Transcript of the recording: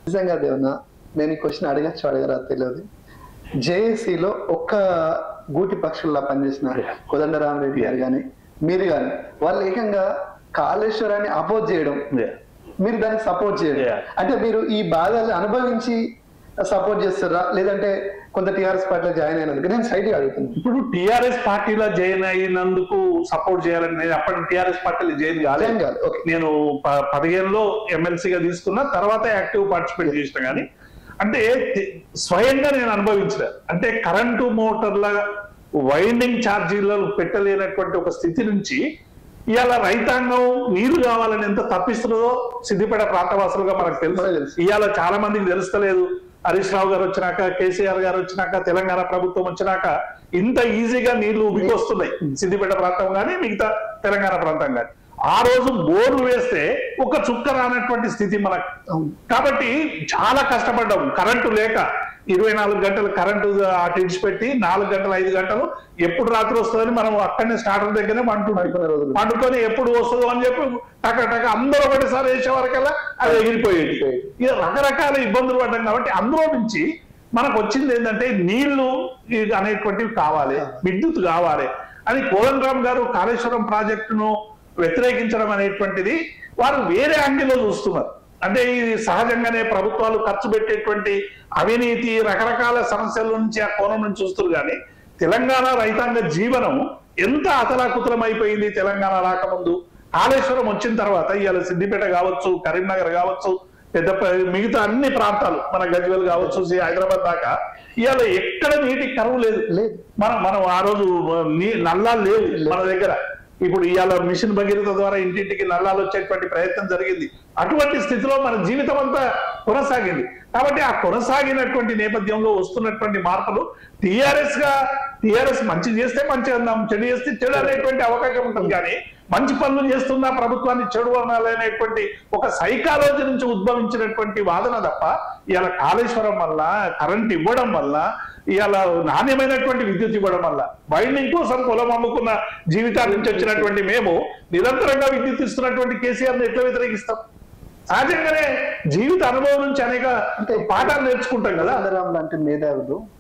నిజంగా దేవన్న నేను ఈ క్వశ్చన్ అడగచ్చు అడగరా తెలియదు జేఏసీలో ఒక్క గూటి పక్షుల్లా పనిచేసిన కోదండరామరెడ్డి గారు కానీ మీరు కానీ వాళ్ళు ఏకంగా కాళేశ్వరాన్ని అపోజ్ చేయడం Yeah. మీరు దానికి సపోర్ట్ చేయడం Yeah. అంటే మీరు ఈ బాధలు అనుభవించి సపోర్ట్ చేస్తారా లేదంటే కొంత టిఆర్ఎస్ పార్టీలో జాయిన్ అయినందుకు నేను సైడ్ అడుగుతున్నాను ఇప్పుడు టిఆర్ఎస్ పార్టీలో జాయిన్ అయినందుకు సపోర్ట్ చేయాలని నేను అప్పటి టిఆర్ఎస్ పార్టీలో జాయిన్ జాయిన్ కాలేదు కాదు ఓకే నేను ప- పదిహేనులో ఎమ్మెల్సీగా తీసుకున్న తర్వాత యాక్టివ్ పార్టిసిపేట్ చేసిన కానీ అంటే తి- స్వయంగా నేను అనుభవించిన అంటే కరెంటు మోటార్ల వైండింగ్ ఛార్జీలను పెట్టలేనటువంటి ఒక స్థితి నుంచి ఇవాళ రైతాంగం నీళ్లు కావాలని ఎంత తప్పిస్తుందో సిద్దిపేట ప్రాంతవాసులుగా మనకు మనకు తెలుసు తెలుసు. ఇవాళ చాలా మందికి తెలుస్తలేదు హరీష్ రావు గారు వచ్చినాక కేసీఆర్ గారు వచ్చినాక తెలంగాణ ప్రభుత్వం వచ్చినాక ఇంత ఈజీగా నీళ్లు ఉబికొస్తున్నాయి సిద్దిపేట ప్రాంతం కానీ మిగతా తెలంగాణ ప్రాంతం కానీ ఆ రోజు బోర్లు వేస్తే ఒక చుక్క రానటువంటి స్థితి మనకు అవును కాబట్టి చాలా కష్టపడ్డాం కరెంటు లేక ఇరవై నాలుగు గంటలు కరెంటు అటు ఇడిచిపెట్టి నాలుగు గంటలు ఐదు గంటలు ఎప్పుడు రాత్రి వస్తుందని మనం అక్కడనే స్టార్టర్ దగ్గరనే పండుకుంటాం అనుకునే రోజులు పండుకొని ఎప్పుడు వస్తుందో అని చెప్పి టక టక అందరూ ఒకటిసారి వేసే వరకల్లా అది ఎగిరిపోయేది ఇక రకరకాల ఇబ్బందులు పడ్డాం కాబట్టి అందులో నుంచి మనకు వచ్చింది ఏంటంటే నీళ్లు ఇది అనేటువంటివి కావాలి విద్యుత్ కావాలి అని కోదండరామ్ గారు కాళేశ్వరం ప్రాజెక్టును వ్యతిరేకించడం అనేటువంటిది వారు వేరే యాంగిల్లో చూస్తున్నారు అంటే ఇది సహజంగానే ప్రభుత్వాలు ఖర్చు పెట్టేటువంటి అవినీతి రకరకాల సమస్యల నుంచి ఆ కోణం నుంచి చూస్తారు కానీ తెలంగాణ రైతాంగ జీవనం ఎంత అతలాకుతలం అయిపోయింది తెలంగాణ రాకముందు కాళేశ్వరం వచ్చిన తర్వాత ఇవాళ సిద్దిపేట కావచ్చు కరీంనగర్ కావచ్చు పెద్ద ప- మిగతా అన్ని ప్రాంతాలు మన గజ్వెల్ కావచ్చు సి- హైదరాబాద్ దాకా ఇవాళ ఎక్కడ నీటి కరువు లేదు లేదు మనం మనం ఆ రోజు నీ నల్లాలు లేవు మన దగ్గర ఇప్పుడు ఇవాళ మిషన్ భగీరథ ద్వారా ఇంటింటికి నల్లాలు వచ్చేటువంటి ప్రయత్నం జరిగింది అటువంటి స్థితిలో మన జీవితం అంతా కొనసాగింది కాబట్టి ఆ కొనసాగినటువంటి నేపథ్యంలో వస్తున్నటువంటి మార్పులు టిఆర్ఎస్ గా టిఆర్ఎస్ మంచి చేస్తే మంచి అందాం చెడు చేస్తే చెడు అనేటువంటి అవకాశం ఉంటుంది కానీ మంచి పనులు చేస్తున్నా ప్రభుత్వాన్ని చెడు అనాలనేటువంటి ఒక సైకాలజీ నుంచి ఉద్భవించినటువంటి వాదన తప్ప ఇవాళ కాళేశ్వరం వల్ల కరెంట్ ఇవ్వడం వల్ల ఇవాళ నాణ్యమైనటువంటి విద్యుత్ ఇవ్వడం వల్ల బైండింగ్ కోసం పొలం అమ్ముకున్న జీవితాల నుంచి వచ్చినటువంటి మేము నిరంతరంగా విద్యుత్ ఇస్తున్నటువంటి కేసీఆర్ ని ఎట్లా వ్యతిరేకిస్తాం సహజంగానే జీవిత అనుభవం నుంచి అనేక పాఠాలు నేర్చుకుంటాం కదా కోదండరామ్ లాంటి మేధావులు